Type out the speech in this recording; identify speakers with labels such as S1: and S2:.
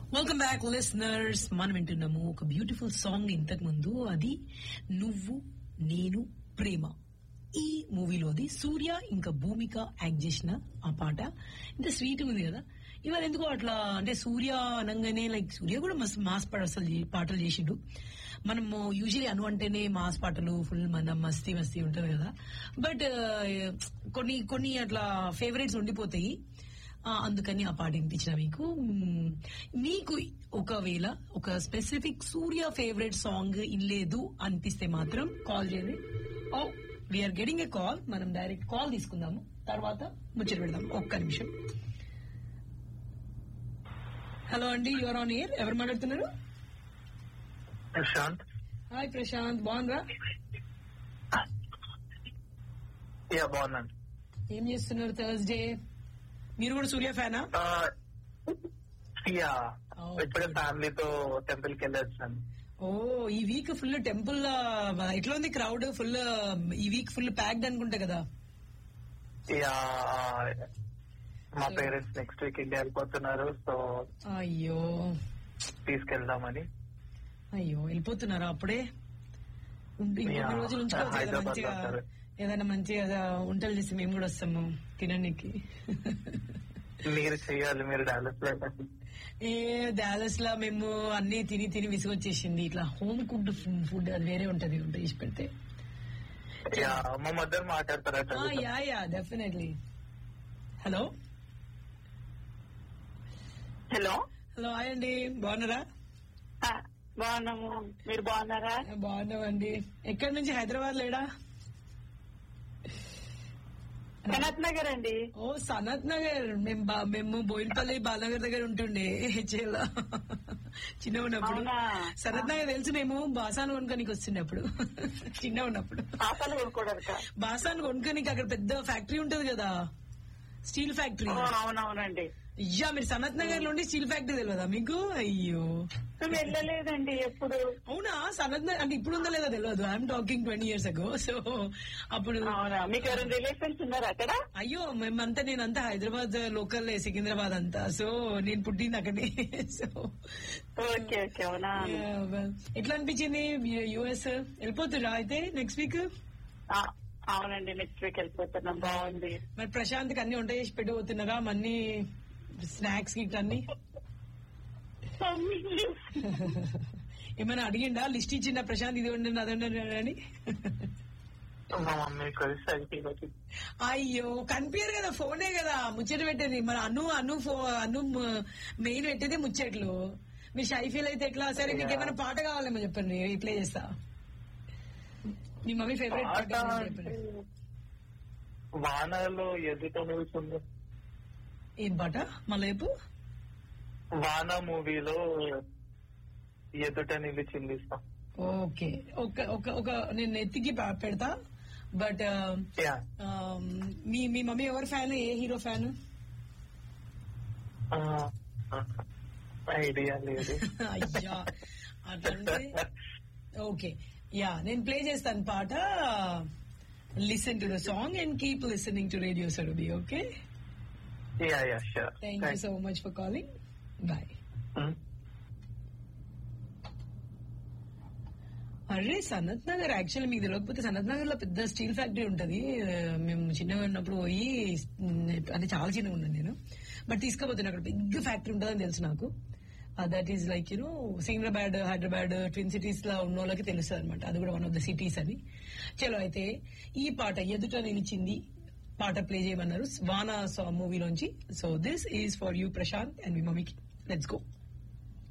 S1: Welcome back listeners మనం వింటున్నాము ఒక బ్యూటిఫుల్ సాంగ్ ఇంతకు ముందు అది నువ్వు నేను ప్రేమ ఈ మూవీలోది సూర్య ఇంకా భూమిక యాక్ట్ చేసిన ఆ పాట ఇంత స్వీట్ ఉంది కదా ఇవాళ ఎందుకో అట్లా అంటే సూర్య అనగానే లైక్ సూర్య కూడా మస్తు మాస్ పాట అసలు చే- పాటలు చేసిండు మనము యూజువలీ అను అంటేనే మాస్ పాటలు ఫుల్ మన మస్తీ మస్తీ ఉంటుంది కదా బట్ కొన్ని కొన్ని అట్లా ఫేవరెట్స్ ఉండిపోతాయి ఆ, అందుకని ఆ పాట వినిపించిన మీకు మ్మ్, మీకు ఒకవేళ ఒక స్పెసిఫిక్ సూర్య ఫేవరెట్ సాంగ్ ఇన్లేదు అనిపిస్తే మాత్రం కాల్ చేయండి oh we're getting a call మనం డైరెక్ట్ కాల్ తీసుకుందాము తర్వాత ముచ్చట పెడదాం ఒక్క నిమిషం హలో అండి యువర్ ఆన్ ఇయర్ ఎవరు మాట్లాడుతున్నారు
S2: ప్రశాంత్
S1: హాయ్ ప్రశాంత్ బాగుందా
S2: యా బాగున్నాను
S1: ఏం చేస్తున్నారు థర్స్డే మీరు కూడా సూర్య ఫ్యానా
S2: ఆ, యా
S1: Oh,
S2: ఇప్పుడే
S1: good.
S2: ఫ్యామిలీతో టెంపుల్ కి వెళ్ళి వచ్చాను
S1: ఓ ఈ వీక్ ఫుల్ టెంపుల్ ఎట్లా ఉంది క్రౌడ్ ఫుల్ ఈ వీక్ ఫుల్ ప్యాక్డ్ అనుకుంటా కదా
S2: యా మా పేరెంట్స్ నెక్స్ట్ వీక్ ఇండియా వెళ్ళిపోతున్నారు సో
S1: అయ్యో
S2: తీసుకెళ్దామని
S1: అయ్యో వెళ్ళిపోతున్నారా అప్పుడే ఉండి ఇంకొన్ని
S2: Yeah.
S1: రోజులు ఉంచుకోవచ్చు కదా
S2: హైదరాబాద్ లో
S1: మంచిగా
S2: ఉంటారు.
S1: ఏదైనా మంచిగా వంటలు చేసి మేము కూడా వస్తాము తినడానికి
S2: మీరు చెయ్యాలి మీరు డాలస్ లో
S1: ఏ డాలస్ లా మేము అన్ని తిని తిని విసుగొచ్చేసింది ఇట్లా హోమ్ కుక్డ్ ఫుడ్ అది వేరే ఉంటది వంట చేసి పెడితే
S2: యా మా మదర్ మాట్లాడతారట
S1: yeah yeah definitely hello
S3: hello
S1: hello hi అండి బాగున్నారా
S3: ఆ, బాగున్నాము మీరు బాగున్నారా
S1: బాగున్నామండి ఎక్కడి నుంచి హైదరాబాద్ లేడా
S3: కనత్ నగర్ అండి
S1: ఓ సనత్ నగర్ మేము బా- మేము బోయినపల్లి బాలనగర్ దగ్గర ఉంటుండే హెచ్ఏలో చిన్న ఉన్నప్పుడు
S3: అవునా?
S1: సనత్ నగర్ తెలుసు మేము బాసాన్ కొనుక్కోనికి వస్తుండే అప్పుడు చిన్న ఉన్నప్పుడు
S3: ఆసాలు కొనుక్కోడక
S1: బాసాన్ కొనుక్కోనికి అక్కడ పెద్ద ఫ్యాక్టరీ ఉంటది కదా స్టీల్ ఫ్యాక్టరీ
S3: అవునవునండి
S1: అయ్యా మీరు సనత్ నగర్ నుండి స్టీల్ ఫ్యాక్టరీ తెలియదా మీకు అయ్యో
S3: మేము వెళ్ళలేదండి ఎప్పుడు
S1: అవునా సనత్ నగర్ అంటే ఇప్పుడు ఉందో లేదో తెలియదు I'm talking twenty years ago so అప్పుడు
S3: అవునా మీకు ఎవరైనా రిలేషన్స్ ఉన్నారు అక్కడ
S1: అయ్యో మేమంతా నేనంతా హైదరాబాద్ లోకల్ సికింద్రాబాద్ అంతా సో నేను పుట్టింది అక్కడే సో
S3: ఓకే ఓకే అవునా
S1: yeah, well, ఎట్లా అనిపించింది యుఎస్ వెళ్ళిపోతురా అయితే నెక్స్ట్ వీక్
S3: ఆ, అవునండి నెక్స్ట్ వీక్ వెళ్ళిపోతున్నాం బాగుంది
S1: మరి ప్రశాంత్ అన్ని వంట చేసి పెట్టిపోతున్నారా మన్ని స్నాక్స్ గిట్ అన్ని ఏమైనా అడిగిండా లిస్ట్ ఇచ్చిండా ప్రశాంత్ ఇది వండండి అది వండండి అని
S2: మా మమ్మీ కలిసి అయిపోయింది
S1: అయ్యో కనిపించరు కదా ఫోనే కదా ముచ్చట పెట్టేది మన అను అను ఫో అను మెయిన్ పెట్టేది ముచ్చట్లు మీరు షై ఫీల్ అయితే ఎట్లా సరే మీకు ఏమైనా పాట కావాలేమో చెప్పండి ప్లే చేస్తా మీ మమ్మీ ఫేవరెట్ పాట
S2: పాట
S1: ఏమో
S2: అంటే
S1: చెప్పండి
S2: వానలో ఎదుట నిలుస్తుంది
S1: ఏం పాట మళ్ళీ చెప్పు
S2: వాన మూవీలో ఎదుట నిలిచింది ఇస్తాం
S1: ఓకే ఒక ఒక ఒక నేను ఎత్తికి పా- పెడతా బట్
S2: యా
S1: మీ మీ మమ్మీ ఎవరు ఫ్యాన్ ఏ హీరో ఫ్యాన్
S2: ఐడియా లేదు
S1: అయ్యా అట్లా ఓకే యా నేను ప్లే చేస్తాను పాట listen to the song and keep listening to radio Surabhi okay
S2: yeah yeah sure
S1: thank you so much for calling bye అరే సనత్ నగర్ యాక్చువల్లీ మీకు తెలియకపోతే సనత్ నగర్ లో పెద్ద స్టీల్ ఫ్యాక్టరీ ఉంటది ఆ, మేము చిన్నగా ఉన్నప్పుడు పోయి ఉమ్, అంటే చాలా చిన్నగా ఉన్నాను నేను బట్ తీసుకుపోతున్నా అక్కడ బిగ్ ఫ్యాక్టరీ ఉంటుందని తెలుసు నాకు that is like you know Secunderabad Hyderabad twin cities లో ఉన్న వాళ్ళకి తెలుస్తుంది అనమాట అది కూడా వన్ ఆఫ్ ద సిటీస్ అని చలో అయితే ఈ పాట ఎదుట నిలిచింది పాట ప్లే చేయమన్నారు వానా మూవీలోంచి so this is for you Prashanth and మీ మమ్మీకి లెట్స్ గో